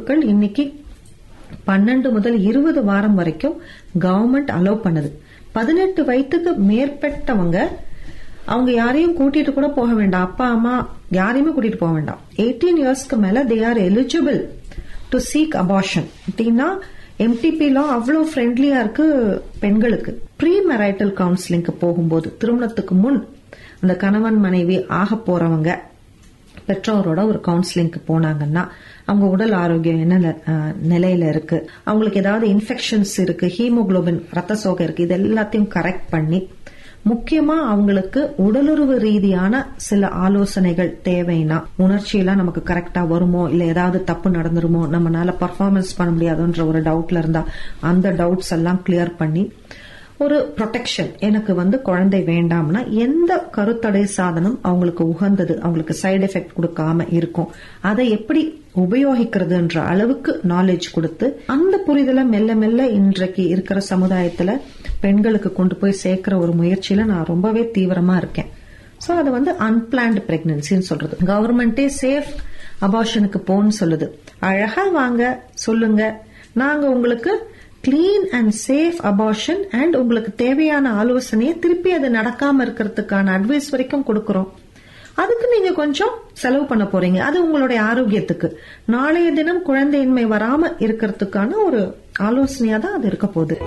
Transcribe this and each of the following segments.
கருவுறுப்புகள் இன்னைக்கு பன்னெண்டு முதல் இருபது வாரம் வரைக்கும் கவர்மெண்ட் அலோவ் பண்ணுது பதினெட்டு வயதுக்கு மேற்பட்டவங்க அவங்க யாரையும் கூட்டிட்டு கூட போக வேண்டாம் அப்பா அம்மா யாரையுமே கூட்டிட்டு போக வேண்டாம் எயிட்டீன் இயர்ஸ்க்கு மேல they are eligible to seek abortion அப்படின்னா எம்டிபிலாம் அவ்வளோ ஃப்ரெண்ட்லியா இருக்கு பெண்களுக்கு ப்ரீ மெரைட்டல் கவுன்சிலிங்க்கு போகும்போது திருமணத்துக்கு முன் அந்த கணவன் மனைவி ஆக போறவங்க பெற்றோரோட ஒரு கவுன்சிலிங்க்கு போனாங்கன்னா அவங்க உடல் ஆரோக்கியம் என்ன ந- அஹ் நிலையில இருக்கு அவங்களுக்கு ஏதாவது இன்ஃபெக்ஷன்ஸ் இருக்கு ஹீமோகுளோபின் ரத்த சோகை இருக்கு இது எல்லாத்தையும் கரெக்ட் பண்ணி முக்கியமா அவங்களுக்கு உடலுறவு ரீதியான சில ஆலோசனைகள் தேவைன்னா உணர்ச்சியெல்லாம் நமக்கு கரெக்டா வருமோ இல்ல ஏதாவது தப்பு நடந்துருமோ நம்மனால பர்ஃபார்மன்ஸ் பண்ண முடியாதுன்ற ஒரு டவுட்ல இருந்தா அந்த டவுட்ஸ் எல்லாம் கிளியர் பண்ணி ஒரு ப்ரொடெக்ஷன் எனக்கு வந்து குழந்தை வேண்டாம்னா எந்த கருத்தடை சாதனம் அவங்களுக்கு உகந்தது அவங்களுக்கு சைடு எஃபெக்ட் கொடுக்காம இருக்கும் அதை எப்படி உபயோகிக்கிறதுன்ற அளவுக்கு நாலேஜ் கொடுத்து அந்த புரிதலை மெல்ல மெல்ல இன்றைக்கு இருக்கிற சமுதாயத்துல பெண்களுக்கு கொண்டு போய் சேர்க்கிற ஒரு முயற்சியில நான் ரொம்பவே தீவிரமா இருக்கேன் சோ அது வந்து அன்பிளான்டு பிரெக்னன்சின்னு சொல்றது கவர்மெண்டே சேஃப் அபார்ஷனுக்கு போன்னு சொல்லுது அழகா வாங்க சொல்லுங்க நாங்க உங்களுக்கு clean and safe abortion and உங்களுக்கு தேவையான ஆலோசனையை திருப்பி அது நடக்காம இருக்கிறதுக்கான அட்வைஸ் வரைக்கும் கொடுக்கறோம் அதுக்கு நீங்க கொஞ்சம் செலவு பண்ண போறீங்க அது உங்களுடைய ஆரோக்கியத்துக்கு நாளைய தினம் குழந்தையின்மை வராம இருக்கிறதுக்கான ஒரு ஆலோசனையா தான் அது இருக்க போகுது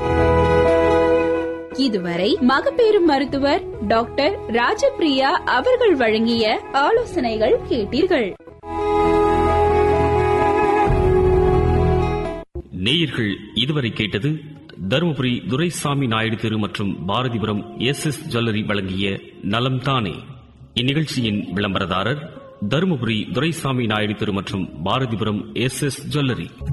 இதுவரை மகப்பேறு மருத்துவர் டாக்டர் ராஜபிரியா அவர்கள் வழங்கிய ஆலோசனைகள் கேட்டீர்கள் நேயர்கள் இதுவரை கேட்டது தருமபுரி துரைசாமி நாயுடு தெரு மற்றும் பாரதிபுரம் எஸ் எஸ் ஜுவல்லரி வழங்கிய நலம் தானே இந்நிகழ்ச்சியின் விளம்பரதாரர் தருமபுரி துரைசாமி நாயுடு தெரு மற்றும் பாரதிபுரம் எஸ் எஸ் ஜுவல்லரி